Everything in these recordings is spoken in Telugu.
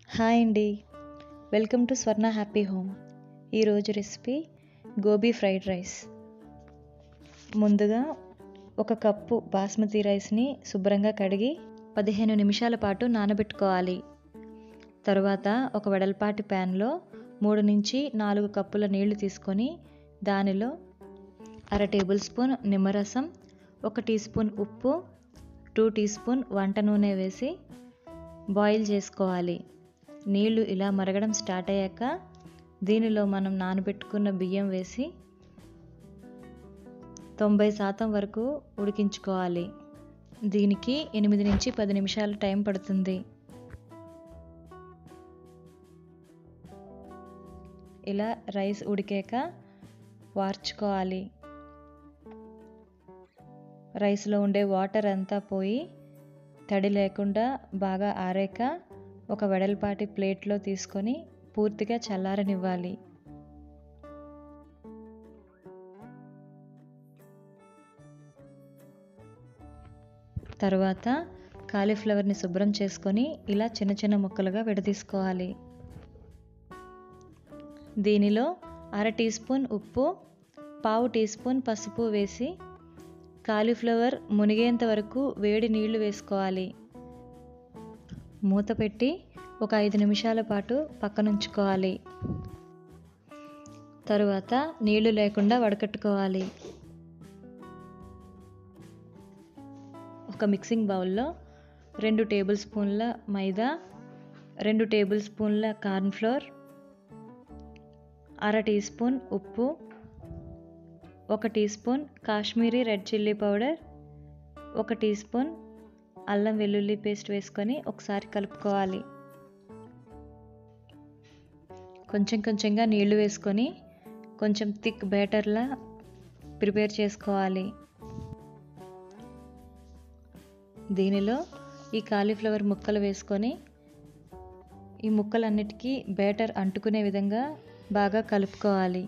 హాయ్ అండి welcome to Swarna happy home ఈరోజు రెసిపీ గోబీ ఫ్రైడ్ రైస్ ముందుగా ఒక కప్పు బాస్మతి రైస్ని శుభ్రంగా కడిగి పదిహేను నిమిషాల పాటు నానబెట్టుకోవాలి తరువాత ఒక వెడల్పాటి ప్యాన్లో మూడు నుంచి నాలుగు కప్పుల నీళ్లు తీసుకొని దానిలో అర టేబుల్ స్పూన్ నిమ్మరసం ఒక టీ స్పూన్ ఉప్పు టూ టీ స్పూన్ వంట నూనె వేసి బాయిల్ చేసుకోవాలి నీళ్లు ఇలా మరగడం స్టార్ట్ అయ్యాక దీనిలో మనం నానబెట్టుకున్న బియ్యం వేసి తొంభై శాతం వరకు ఉడికించుకోవాలి దీనికి ఎనిమిది నుంచి పది నిమిషాల టైం పడుతుంది ఇలా రైస్ ఉడికాక వార్చుకోవాలి రైస్లో ఉండే వాటర్ అంతా పోయి తడి లేకుండా బాగా ఆరాక ఒక వెడల్పాటి ప్లేట్లో తీసుకొని పూర్తిగా చల్లారనివ్వాలి తర్వాత కాలీఫ్లవర్ని శుభ్రం చేసుకొని ఇలా చిన్న చిన్న ముక్కలుగా విడదీసుకోవాలి దీనిలో అర టీ స్పూన్ ఉప్పు పావు టీ స్పూన్ పసుపు వేసి కాలీఫ్లవర్ మునిగేంత వరకు వేడి నీళ్లు వేసుకోవాలి మూత పెట్టి ఒక ఐదు నిమిషాల పాటు పక్కనుంచుకోవాలి తరువాత నీళ్లు లేకుండా వడకట్టుకోవాలి ఒక మిక్సింగ్ బౌల్లో రెండు టేబుల్ స్పూన్ల మైదా రెండు టేబుల్ స్పూన్ల కార్న్ఫ్లోర్ అర టీ స్పూన్ ఉప్పు ఒక teaspoon Kashmiri red chilli powder ఒక టీ స్పూన్ అల్లం వెల్లుల్లి పేస్ట్ వేసుకొని ఒకసారి కలుపుకోవాలి కొంచెం కొంచెంగా నీళ్లు వేసుకొని కొంచెం థిక్ బ్యాటర్లా ప్రిపేర్ చేసుకోవాలి దీనిలో ఈ కాలీఫ్లవర్ ముక్కలు వేసుకొని ఈ ముక్కలన్నిటికీ బ్యాటర్ అంటుకునే విధంగా బాగా కలుపుకోవాలి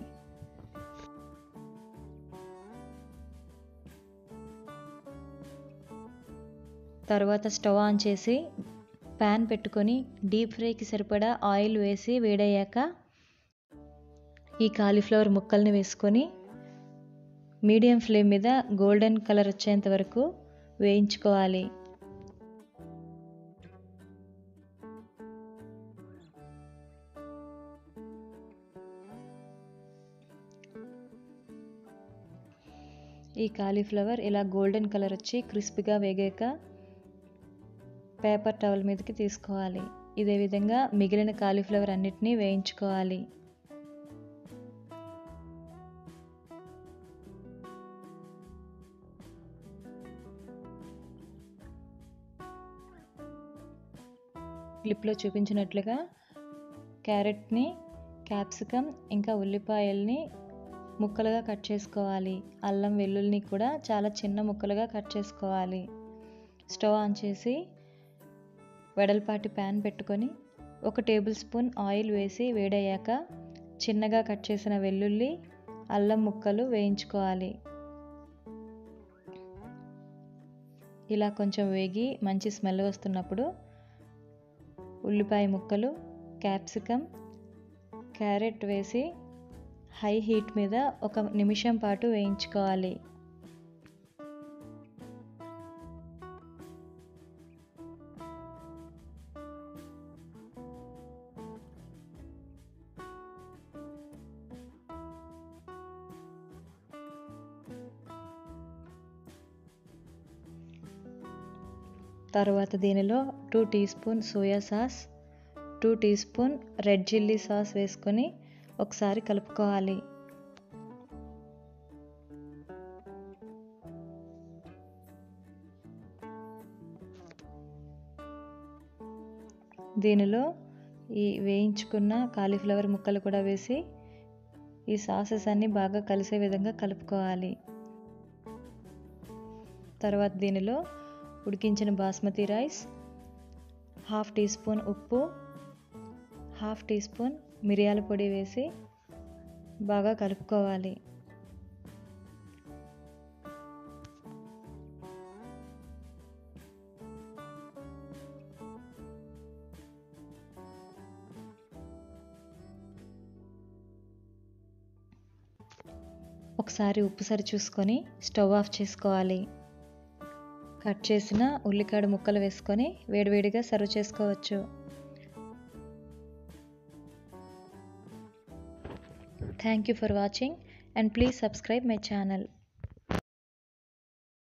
తర్వాత స్టవ్ ఆన్ చేసి ప్యాన్ పెట్టుకొని డీప్ ఫ్రైకి సరిపడా ఆయిల్ వేసి వేడయ్యాక ఈ కాలీఫ్లవర్ ముక్కల్ని వేసుకొని మీడియం ఫ్లేమ్ మీద గోల్డెన్ కలర్ వచ్చేంత వరకు వేయించుకోవాలి ఈ కాలీఫ్లవర్ ఇలా గోల్డెన్ కలర్ వచ్చి క్రిస్పీగా వేగాక పేపర్ టవల్ మీదకి తీసుకోవాలి ఇదే విధంగా మిగిలిన కాలీఫ్లవర్ అన్నిటినీ వేయించుకోవాలి క్లిప్లో చూపించినట్లుగా క్యారెట్ని క్యాప్సికమ్ ఇంకా ఉల్లిపాయల్ని ముక్కలుగా కట్ చేసుకోవాలి అల్లం వెల్లుల్ని కూడా చాలా చిన్న ముక్కలుగా కట్ చేసుకోవాలి స్టవ్ ఆన్ చేసి వెడల్పాటి ప్యాన్ పెట్టుకొని ఒక టేబుల్ స్పూన్ ఆయిల్ వేసి వేడయ్యాక చిన్నగా కట్ చేసిన వెల్లుల్లి అల్లం ముక్కలు వేయించుకోవాలి ఇలా కొంచెం వేగి మంచి స్మెల్ వస్తున్నప్పుడు ఉల్లిపాయ ముక్కలు క్యాప్సికమ్ క్యారెట్ వేసి హై హీట్ మీద ఒక నిమిషం పాటు వేయించుకోవాలి తర్వాత దీనిలో two teaspoon soya sauce two teaspoon red chilli sauce వేసుకొని ఒకసారి కలుపుకోవాలి దీనిలో ఈ వేయించుకున్న కాలీఫ్లవర్ ముక్కలు కూడా వేసి ఈ సాసెస్ అన్నీ బాగా కలిసే విధంగా కలుపుకోవాలి తర్వాత దీనిలో ఉడికించిన basmati rice half teaspoon ఉప్పు హాఫ్ టీ స్పూన్ మిరియాల పొడి వేసి బాగా కలుపుకోవాలి ఒకసారి ఉప్పు సరి చూసుకొని స్టవ్ ఆఫ్ చేసుకోవాలి కట్ చేసిన ఉల్లికాడ ముక్కలు వేసుకొని వేడివేడిగా సర్వ్ చేసుకోవచ్చు thank you for watching and please subscribe my channel